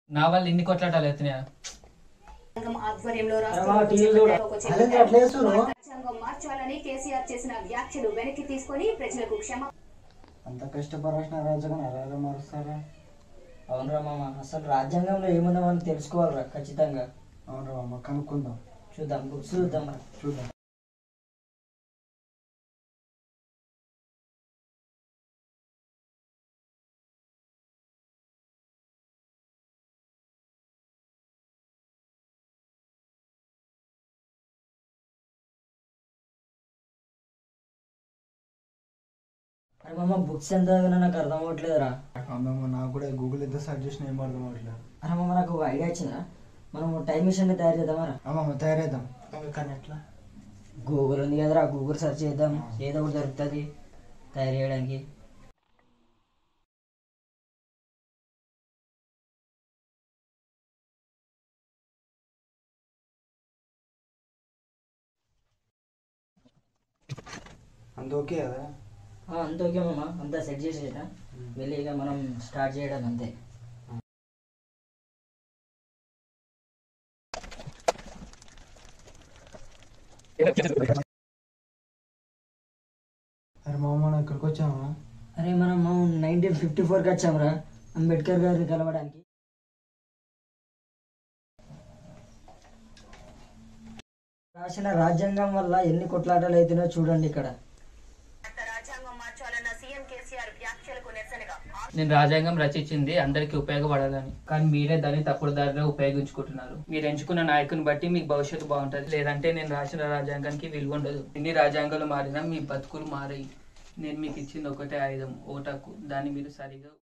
నా వల్ల ఇన్ని కొట్లాటాలు ఎత్తున్నాయా సంఘం ఆధ్వర్యంలో అరే మామ, టీవీ చూడు. అదే అట్లా వేస్తున్నావు? రాజ్యాంగం మార్చాలని కేసీఆర్ చేసిన వ్యాఖ్యలు వెనక్కి తీసుకొని ప్రజలకు క్షమ అంత కష్టపడాల్సిన రాజ్యాంగం ఎలా మారుస్తారా అవునరా మామ అసలు రాజ్యాంగంలో ఏముందో మనం తెలుసుకోవాలిరా ఖచ్చితంగా అవునరా మామ కనుక్కుందాం చూద్దాం బుక్స్ చూద్దాం రా చూద్దాం అరే మామ బుక్స్ ఎంత చదివినా నాకు అర్థం అవ్వట్లేదురా అమ్మమ్మ నాకు కూడా గూగుల్ ఎంత సెర్చ్ చేసినా ఏం అర్థం అవ్వట్లేదు అరే మామ నాకు ఒక ఐడియా వచ్చిందా మనం టైం మిషన్ తయారు చేద్దామరా అమ్మమ్మ తయారైద్దాం కానీ ఎట్లా గూగుల్ ఉంది కదరా గూగుల్ సెర్చ్ చేద్దాం ఏదో ఒకటి దొరుకుతుంది తయారు చేయడానికి అంత ఓకే కదా ఆ, అంత ఓకే మామ అంతా సెట్ చేసేట వెళ్ళి ఇక మనం స్టార్ట్ చేయడం అంతే అరే మామ మనం ఇక్కడికి వచ్చామా అరే మనం నైన్టీన్ ఫిఫ్టీ ఫోర్కి వచ్చాంరా అంబేద్కర్ గారిని కలవడానికి రాసిన రాజ్యాంగం వల్ల ఎన్ని కొట్లాటలు అవుతున్నాయో చూడండి ఇక్కడ రాజ్యాంగం మార్చాలన్న సీఎం కేసీఆర్ వ్యాఖ్యలకు నిరసనగా నేను రాజ్యాంగం రచించింది అందరికీ ఉపయోగపడాలని కానీ మీరే దాన్ని తప్పుడు దారిలో ఉపయోగించుకుంటున్నారు మీరు ఎంచుకున్న నాయకుని బట్టి మీకు భవిష్యత్తు బాగుంటుంది లేదంటే నేను రాసిన రాజ్యాంగానికి విలువ ఉండదు ఎన్ని రాజ్యాంగాలు మారినా మీ బతుకులు మారాయి నేను మీకు ఇచ్చింది ఒకటే ఆయుధం ఓటకు దాన్ని మీరు సరిగా